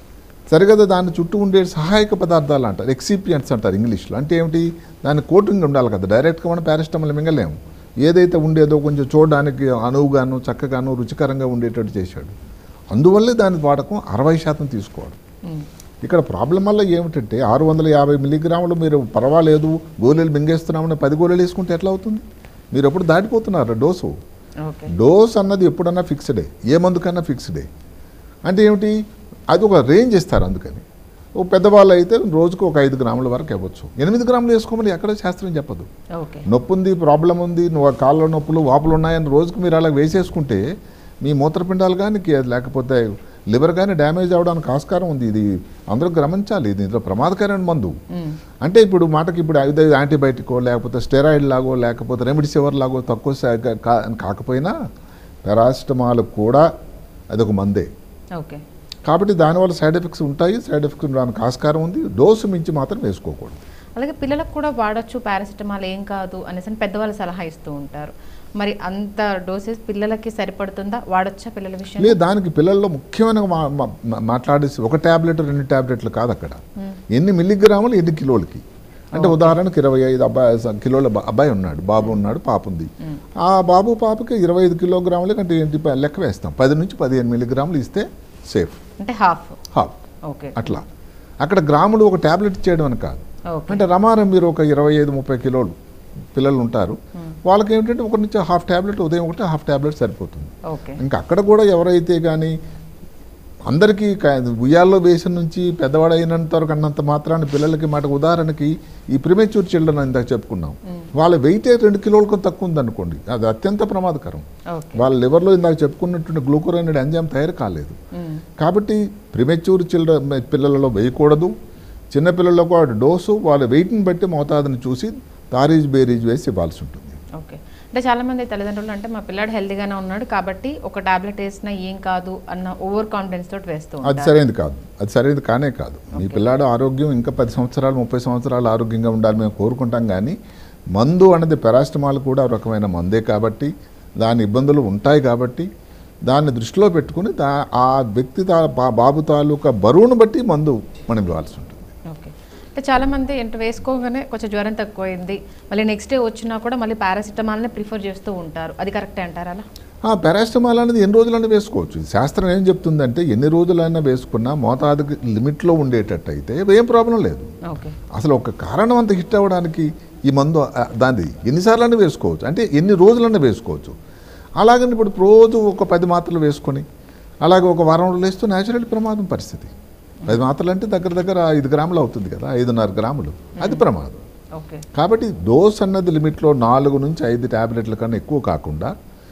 Speaker 2: సరిగదా దాని చుట్టూ ఉండే సహాయక పదార్థాలు అంటారు ఎక్సిపియంట్స్ అంటారు ఇంగ్లీష్లో అంటే ఏమిటి దాని కోటింగ్ ఉండాలి కదా డైరెక్ట్గా మనం పారాసిటమాల్ మింగలేము ఏదైతే ఉండేదో కొంచెం చూడడానికి అనువుగాను చక్కగాను రుచికరంగా ఉండేటట్టు చేశాడు అందువల్లే దాని వాడకం అరవై శాతం తీసుకోవడం
Speaker 1: మ్మ్.
Speaker 2: ఇక్కడ ప్రాబ్లం వల్ల ఏమిటంటే ఆరు వందల యాభై మిల్లీగ్రాములు మీరు పర్వాలేదు గోళీలు మింగేస్తున్నామని పది గోళీలు వేసుకుంటే ఎట్లా అవుతుంది మీరు ఎప్పుడు దాటిపోతున్నారు డోసు
Speaker 1: ఓకే
Speaker 2: డోస్ అన్నది ఎప్పుడన్నా ఫిక్స్డే ఏ మందుకన్నా ఫిక్స్డే అంటే ఏమిటి అది ఒక రేంజ్ ఇస్తారు అందుకని ఓ పెద్దవాళ్ళు అయితే రోజుకు ఒక ఐదు గ్రాముల వరకు ఇవ్వచ్చు ఎనిమిది గ్రాములు వేసుకోమని ఎక్కడ శాస్త్రం చెప్పదు
Speaker 1: ఓకే
Speaker 2: నొప్పి ఉంది ప్రాబ్లం ఉంది నువ్వు ఆ కాళ్ళ నొప్పులు వాపులు ఉన్నాయని రోజుకు మీరు అలా వేసేసుకుంటే మీ మూత్రపిండాలు కానీ కే- లేకపోతే లివర్ కానీ డ్యామేజ్ అవడానికి ఆస్కారం ఉంది ఇది అందరూ గమనించాలి ఇది ఇందులో ప్రమాదకరమైన మందు
Speaker 1: మ్మ్. అంటే
Speaker 2: అంటే ఇప్పుడు మాటకి ఇప్పుడు ఐదు యాంటీబయాటికో లేకపోతే స్టెరాయిడ్ లాగో లేకపోతే రెమిడిసివర్ లాగో తక్కువ శా- కా- కాకపోయినా పారాసిటమాల్ కూడా అదొక మందే
Speaker 1: ఓకే
Speaker 2: కాబట్టి దానివల్ల సైడ్ ఎఫెక్ట్స్ ఉంటాయి సైడ్ ఎఫెక్ట్స్ ఉండడానికి ఆస్కారం ఉంది డోసు మించి మాత్రం వేసుకోకూడదు
Speaker 1: అలాగే పిల్లలకు కూడా వాడొచ్చు పారాసిటమాల్ ఏం కాదు అనేసి అని పెద్దవాళ్ళు సలహా ఇస్తూ ఉంటారు మరి అంత డోసెస్ పిల్లలకి సరిపడుతుందా వాడొచ్చా పిల్లల విషయం
Speaker 2: లేదు దానికి పిల్లల్లో ముఖ్యమైన మా- మా- మా- మాట్లాడేసి ఒక ట్యాబ్లెట్ రెండు ట్యాబ్లెట్లు కాదు అక్కడ ఎన్ని మిల్లీగ్రాములు ఎన్ని కిలోలకి అంటే ఉదాహరణకు ఇరవై ఐదు అబ్బాయి స- కిలోల బా- అబ్బాయి ఉన్నాడు బాబు ఉన్నాడు పాప ఉంది ఆ బాబు పాపకి ఇరవై ఐదు కిలోగ్రాములు అంటే ఏంటి ప- లెక్క వేస్తాం పది నుంచి పదిహేను మిల్లీగ్రాములు ఇస్తే సేఫ్
Speaker 1: అంటే హాఫ్
Speaker 2: హాఫ్
Speaker 1: ఓకే
Speaker 2: అట్లా అక్కడ గ్రాములు ఒక ట్యాబ్లెట్ ఇచ్చేయడం అని కాదు
Speaker 1: ఓకే
Speaker 2: అంటే రమారం మీరు ఒక ఇరవై ఐదు ముప్పై కిలోలు పిల్లలు ఉంటారు వాళ్ళకి ఏంటంటే ఒక నుంచి హాఫ్ ట్యాబ్లెట్ ఉదయం ఒకటి హాఫ్ ట్యాబ్లెట్ సరిపోతుంది
Speaker 1: ఓకే
Speaker 2: ఇంకా అక్కడ కూడా ఎవరైతే కానీ అందరికీ క- ఉయ్యాల్లో వేసిన నుంచి పెద్దవాడు అయినంత వరకు అన్నంత మాత్రాన్ని పిల్లలకి మాట ఉదాహరణకి ఈ ప్రిమెచ్యూర్ చిల్డ్రన్ అని ఇందాక చెప్పుకున్నాం వాళ్ళ వెయిటే రెండు కిలోలకు తక్కువ ఉందనుకోండి అది అత్యంత ప్రమాదకరం
Speaker 1: ఓకే
Speaker 2: వాళ్ళ లివర్లో ఇందాక చెప్పుకున్నటువంటి గ్లూకోరైనడ్ ఎంజైమ్ తయారు కాలేదు కాబట్టి ప్రిమెచ్యూర్ చిల్డ్రన్ పిల్లలలో వేయకూడదు చిన్నపిల్లలకు వాటి డోసు వాళ్ళ వెయిట్ని బట్టి మోతాదుని చూసి తారీజ్ బేరీజ్ వేసి ఇవ్వాల్సి ఉంటుంది
Speaker 1: ఓకే అంటే చాలా మంది తల్లిదండ్రులు అంటే మా పిల్లాడు హెల్తీగానే ఉన్నాడు కాబట్టి ఒక టాబ్లెట్ వేసినా ఏం కాదు అన్న ఓవర్ కాన్ఫిడెన్స్ తోటి వేస్తూ
Speaker 2: అది
Speaker 1: ఉంటారు
Speaker 2: సరైనది కాదు అది సరైనది కానే కాదు మీ పిల్లాడు ఆరోగ్యం ఇంకా పది సంవత్సరాలు ముప్పై సంవత్సరాలు ఆరోగ్యంగా ఉండాలి మేము కోరుకుంటాం కానీ మందు అన్నది పెరాస్టమాల్ కూడా ఒక రకమైన మందే కాబట్టి దాని ఇబ్బందులు ఉంటాయి కాబట్టి దాన్ని దృష్టిలో పెట్టుకుని దా ఆ వ్యక్తి తా బా- బాబు తాలూకా బరువును బట్టి మందు మనం ఇవ్వాల్సి ఉంటుంది
Speaker 1: ఓకే అంటే చాలా మంది ఏంటి వేసుకోగానే కొంచెం జ్వరం తక్కువైంది మళ్ళీ నెక్స్ట్ డే వచ్చినా కూడా మళ్ళీ పారాసిటమాల్నే ప్రిఫర్ చేస్తూ ఉంటారు అది కరెక్టే అంటారా అలా
Speaker 2: ఆ పారాస్టమాల్ అనేది ఎన్ని రోజులైనా వేసుకోవచ్చు ఇది శాస్త్రం ఏం చెప్తుందంటే ఎన్ని రోజులైనా వేసుకున్నా మోతాదుకి లిమిట్లో ఉండేటట్టు అయితే ఏం ప్రాబ్లం లేదు
Speaker 1: ఓకే
Speaker 2: అసలు ఒక కారణం అంత హిట్ అవ్వడానికి ఈ మందు ఆ, దాన్ని ఎన్నిసార్లైనా వేసుకోవచ్చు అంటే ఎన్ని రోజులైనా వేసుకోవచ్చు అలాగని ఇప్పుడు రోజు ఒక పది మాత్రలు వేసుకొని అలాగే ఒక వారం రోజులు వేస్తూ న్యాచురల్ ప్రమాదం పరిస్థితి పది మాత్రలు అంటే దగ్గర దగ్గర ఐదు గ్రాములు అవుతుంది కదా ఐదున్నర గ్రాములు అది ప్రమాదం
Speaker 1: ఓకే
Speaker 2: కాబట్టి డోస్ అన్నది లిమిట్లో నాలుగు నుంచి ఐదు ట్యాబ్లెట్ల కన్నా ఎక్కువ కాకుండా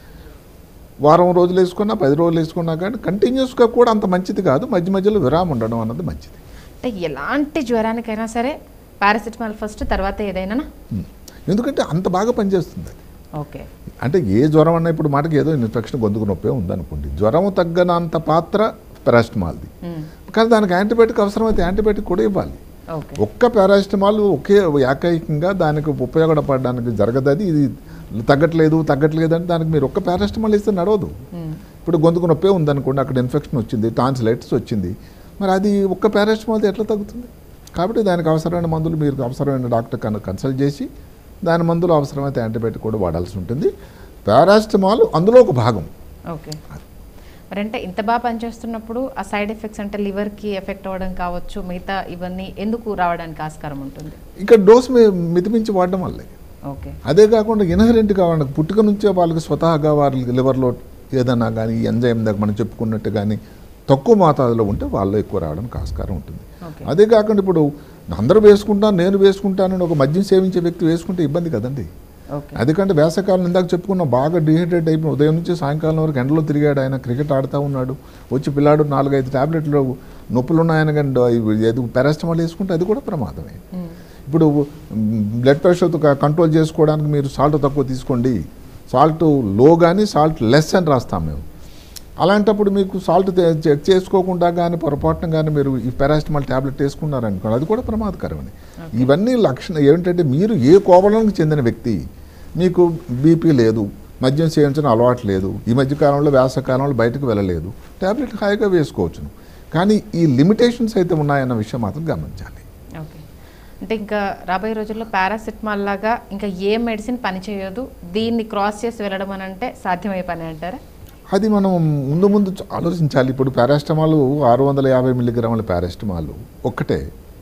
Speaker 2: వారం రోజులు వేసుకున్నా పది రోజులు వేసుకున్నా కానీ కంటిన్యూస్గా కూడా అంత మంచిది కాదు మధ్య మధ్యలో విరామం ఉండడం అన్నది మంచిది
Speaker 1: అంటే ఎలాంటి జ్వరానికైనా సరే పారాసిటమాల్ ఫస్ట్ తర్వాత ఏదైనా
Speaker 2: ఉం. ఎందుకంటే అంత బాగా పనిచేస్తుంది అది
Speaker 1: ఓకే
Speaker 2: అంటే ఏ జ్వరం అన్న ఇప్పుడు మాటకి ఏదో ఇన్ఫెక్షన్ గొంతుకు నొప్పే ఉందనుకోండి జ్వరం తగ్గనంత పాత్ర పారాసిటమాల్ది కానీ దానికి యాంటీబయాటిక్ అవసరమైతే యాంటీబయాటిక్ కూడా ఇవ్వాలి
Speaker 1: ఓకే
Speaker 2: ఒక్క పారాసిటమాల్ ఒకే ఏకైకంగా దానికి ఉపయోగపడడానికి జరగదు అది ఇది తగ్గట్లేదు తగ్గట్లేదు అంటే దానికి మీరు ఒక్క పారాసిటమాల్ ఇస్తే నడవదు ఇప్పుడు గొంతుకు నొప్పే ఉందనుకోండి అక్కడ ఇన్ఫెక్షన్ వచ్చింది టాన్సిలైటిస్ వచ్చింది మరి అది ఒక్క పారాసిటమాల్ ఎట్లా తగ్గుతుంది కాబట్టి దానికి అవసరమైన మందులు మీరు అవసరమైన డాక్టర్ కన్ కన్సల్ట్ చేసి దాని మందులు అవసరమైతే యాంటీబయాటిక్ కూడా వాడాల్సి ఉంటుంది పారాసిటమాల్ అందులో ఒక భాగం
Speaker 1: ఓకే మరి అంటే ఇంత బాగా పనిచేస్తున్నప్పుడు ఆ సైడ్ ఎఫెక్ట్స్ అంటే లివర్కి ఎఫెక్ట్ అవ్వడం కావచ్చు మిగతా ఇవన్నీ ఎందుకు రావడానికి ఆస్కారం ఉంటుంది
Speaker 2: ఇంకా డోస్ మీ మితిమించి వాడడం వల్లే
Speaker 1: ఓకే
Speaker 2: అదే కాకుండా ఇన్హరెంట్గా వాళ్ళకి పుట్టుక నుంచే వాళ్ళకి స్వతహాగా వాళ్ళకి లివర్లో ఏదైనా కానీ ఎంజైమ్ దగ్గర మనం చెప్పుకున్నట్టు కానీ తక్కువ మోతాదులో ఉంటే వాళ్ళు ఎక్కువ రావడానికి ఆస్కారం ఉంటుంది
Speaker 1: ఓకే
Speaker 2: అదే కాకుండా ఇప్పుడు అందరూ వేసుకుంటాను నేను వేసుకుంటానని ఒక మద్యం సేవించే వ్యక్తి వేసుకుంటే ఇబ్బంది కదండి
Speaker 1: ఓకే
Speaker 2: ఎందుకంటే వేసవకాలం ఇందాక చెప్పుకున్న బాగా డిహైడ్రేట్ అయిపోయి ఉదయం నుంచి సాయంకాలం వరకు ఎండలో తిరిగాడు ఆయన క్రికెట్ ఆడుతూ ఉన్నాడు వచ్చి పిల్లాడు నాలుగైదు టాబ్లెట్లు నొప్పులు ఉన్నాయని కానీ ఏదో పారాసిటమాల్ వేసుకుంటే అది కూడా ప్రమాదమే ఇప్పుడు బ్లడ్ ప్రెషర్ కంట్రోల్ చేసుకోవడానికి మీరు సాల్ట్ తక్కువ తీసుకోండి సాల్ట్ లో కానీ సాల్ట్ లెస్ అని రాస్తాం మేము అలాంటప్పుడు మీకు సాల్ట్ చెక్ చేసుకోకుండా కానీ పొరపాటున కానీ మీరు ఈ పారాసిటమాల్ ట్యాబ్లెట్ వేసుకున్నారనుకోండి అది కూడా ప్రమాదకరమని ఇవన్నీ లక్షణం ఏమిటంటే మీరు ఏ కోవలానికి చెందిన వ్యక్తి మీకు బీపీ లేదు మద్యం సేవించడం అలవాటు లేదు ఈ మధ్య కాలంలో వేసవకాలంలో బయటకు వెళ్ళలేదు ట్యాబ్లెట్ హాయిగా వేసుకోవచ్చును కానీ ఈ లిమిటేషన్స్ అయితే ఉన్నాయన్న విషయం మాత్రం గమనించాలి
Speaker 1: ఓకే అంటే ఇంకా రాబోయే రోజుల్లో పారాసిటమాల్ లాగా ఇంకా ఏ మెడిసిన్ పనిచేయదు దీన్ని క్రాస్ చేసి వెళ్ళడం అని అంటే సాధ్యమయ్యే పని అంటారా
Speaker 2: అది మనం ముందు ముందు చ- ఆలోచించాలి ఇప్పుడు పారాసిటమాల్ ఆరు వందల యాభై మిల్లీగ్రాముల పారాసిటమాల్ ఒక్కటే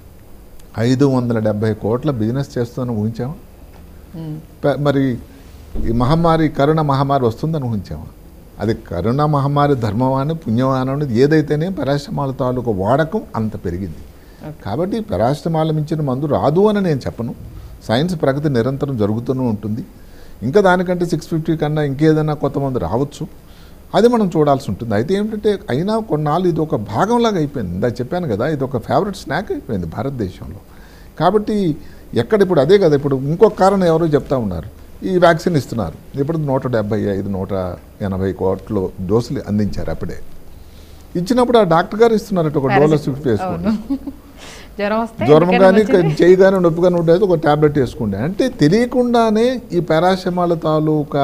Speaker 2: ఐదు వందల డెబ్బై కోట్ల బిజినెస్ చేస్తుందని ఊహించామా
Speaker 1: మ్మ్.
Speaker 2: ప- మరి ఈ మహమ్మారి కరోనా మహమ్మారి వస్తుందని ఊహించామా అది కరోనా మహమ్మారి ధర్మవాన పుణ్యవాన అనేది ఏదైతేనే పారాసిటమాల్ తాలూకు వాడకం అంత పెరిగింది కాబట్టి పారాసిటమాల్ మించిన మందు రాదు అని నేను చెప్పను సైన్స్ ప్రగతి నిరంతరం జరుగుతూనే ఉంటుంది ఇంకా దానికంటే సిక్స్ ఫిఫ్టీ కన్నా ఇంకేదైనా కొత్త మందు రావచ్చు అది మనం చూడాల్సి ఉంటుంది అయితే ఏమిటంటే అయినా కొన్నాళ్ళు ఇది ఒక భాగంలాగా అయిపోయింది ఇందా చెప్పాను కదా ఇది ఒక ఫేవరెట్ స్నాక్ అయిపోయింది భారతదేశంలో కాబట్టి ఎక్కడ ఇప్పుడు అదే కదా ఇప్పుడు ఇంకొక కారణం ఎవరో చెప్తా ఉన్నారు ఈ వ్యాక్సిన్ ఇస్తున్నారు ఇప్పుడు నూట డెబ్బై ఐదు నూట ఎనభై కోట్లు డోసులు అందించారు అప్పుడే ఇచ్చినప్పుడు ఆ డాక్టర్ గారు ఇస్తున్నారట ఒక డోలో సిక్స్ వేసుకోండి
Speaker 1: అవును జ్వరం వస్తే
Speaker 2: జ్వరం
Speaker 1: ఎందుకని
Speaker 2: కానీ
Speaker 1: మంచిది?
Speaker 2: చేయి కానీ నొప్పి కానీ ఉండేది ఒక ట్యాబ్లెట్ వేసుకుండే అంటే తెలియకుండానే ఈ పారాసెమాల్ తాలూకా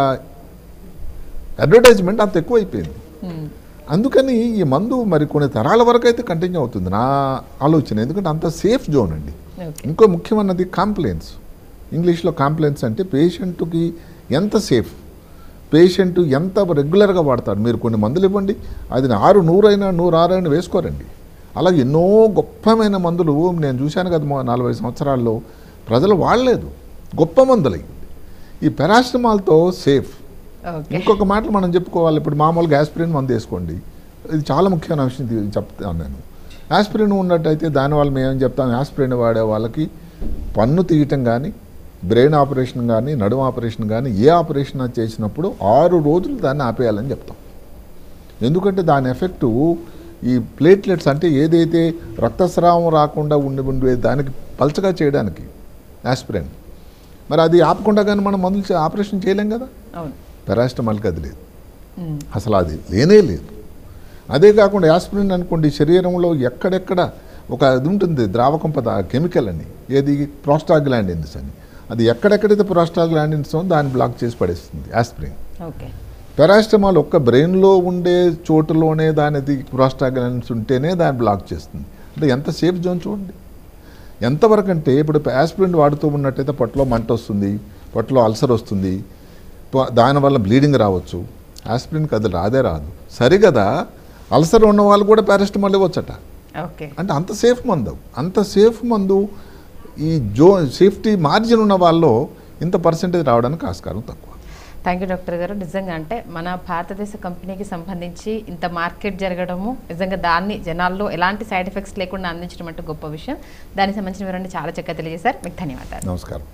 Speaker 2: అడ్వర్టైజ్మెంట్ అంత ఎక్కువ అయిపోయింది
Speaker 1: ఉమ్,
Speaker 2: అందుకని ఈ మందు మరి కొన్ని తరాల వరకు అయితే కంటిన్యూ అవుతుంది నా ఆలోచన ఎందుకంటే అంత సేఫ్ జోన్ అండి
Speaker 1: ఓకే
Speaker 2: ఇంకో ముఖ్యమైనది కాంప్లైన్స్ ఇంగ్లీష్లో కాంప్లైన్స్ అంటే పేషెంట్కి ఎంత సేఫ్ పేషెంట్ ఎంత రెగ్యులర్గా వాడతాడు మీరు కొన్ని మందులు ఇవ్వండి అది ఆరు నూరైనా నూరు ఆరు అయినా వేసుకోరండి అలాగే ఎన్నో గొప్పమైన మందులు నేను చూశాను కదా మా నలభై సంవత్సరాల్లో ప్రజలు వాడలేదు గొప్ప మందులు ఇవి. ఈ పెరాసిటమాల్తో సేఫ్
Speaker 1: ఓకే
Speaker 2: ఇంకొక మాటలు మనం చెప్పుకోవాలి ఇప్పుడు మామూలుగా ఆస్పిరిన్ మందు వేసుకోండి ఇది చాలా ముఖ్యమైన విషయం ఇది చెప్తాను నేను ఆస్పిరిన్ ఉన్నట్టయితే దానివల్ల మేము ఏం చెప్తాం ఆస్పిరిన్ వాడే వాళ్ళకి పన్ను తీయటం కానీ బ్రెయిన్ ఆపరేషన్ కానీ నడుము ఆపరేషన్ కానీ ఏ ఆపరేషన్ అది చేసినప్పుడు ఆరు రోజులు దాన్ని ఆపేయాలని చెప్తాం ఎందుకంటే దాని ఎఫెక్టు ఈ ప్లేట్లెట్స్ అంటే ఏదైతే రక్తస్రావం రాకుండా ఉండి ఉండే దానికి పలచగా చేయడానికి ఆస్పిరిన్ మరి అది ఆపకుండా కానీ మనం మందులు చే- ఆపరేషన్ చేయలేం కదా
Speaker 1: అవును
Speaker 2: పారాసిటమాల్కి అది లేదు
Speaker 1: ఉమ్,
Speaker 2: అసలు అది లేనే లేదు అదే కాకుండా యాస్పిరిన్ అనుకోండి శరీరంలో ఎక్కడెక్కడ ఒక అది ఉంటుంది ద్రావకం పద కెమికల్ అని ఏది ప్రోస్టాగ్లాండిన్స్ అని అది ఎక్కడెక్కడైతే ప్రోస్టాగ్లాండిన్స్ ఉందో దాన్ని బ్లాక్ చేసి పడేస్తుంది యాస్పిరిన్
Speaker 1: ఓకే
Speaker 2: పారాసిటమాల్ ఒక్క బ్రెయిన్లో ఉండే చోటులోనే దానిది ప్రోస్టాగ్లాండిన్స్ ఉంటేనే దాన్ని బ్లాక్ చేస్తుంది అంటే ఎంత సేఫ్ జోన్ చూడండి ఎంతవరకు అంటే ఇప్పుడు యాస్పిరిన్ వాడుతూ ఉన్నట్టయితే పొట్టలో మంట వస్తుంది పొట్టలో అల్సర్ వస్తుంది ప- దానివల్ల బ్లీడింగ్ రావచ్చు ఆస్పిరిన్కి అది రాదే రాదు సరిగదా అల్సర్ ఉన్న వాళ్ళు కూడా పారాసిటమాల్ ఇవ్వచ్చట
Speaker 1: ఓకే
Speaker 2: అంటే అంత సేఫ్ మందు అంత సేఫ్ మందు ఈ జో సేఫ్టీ మార్జిన్ ఉన్న వాళ్ళలో ఇంత పర్సెంటేజ్ రావడానికి ఆస్కారం తక్కువ
Speaker 1: థ్యాంక్ యూ డాక్టర్ గారు నిజంగా అంటే మన భారతదేశ కంపెనీకి సంబంధించి ఇంత మార్కెట్ జరగడము నిజంగా దాన్ని జనాల్లో ఎలాంటి సైడ్ ఎఫెక్ట్స్ లేకుండా అందించడం అంటే గొప్ప విషయం దానికి సంబంధించిన వివరాన్ని చాలా చక్కగా తెలియజేశారు మీకు ధన్యవాదాలు
Speaker 2: నమస్కారం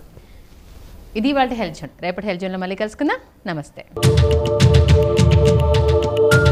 Speaker 1: ఇది వాళ్ళ హెల్త్ జోన్ రేపటి హెల్త్ జోన్లో మళ్ళీ కలుసుకుందాం నమస్తే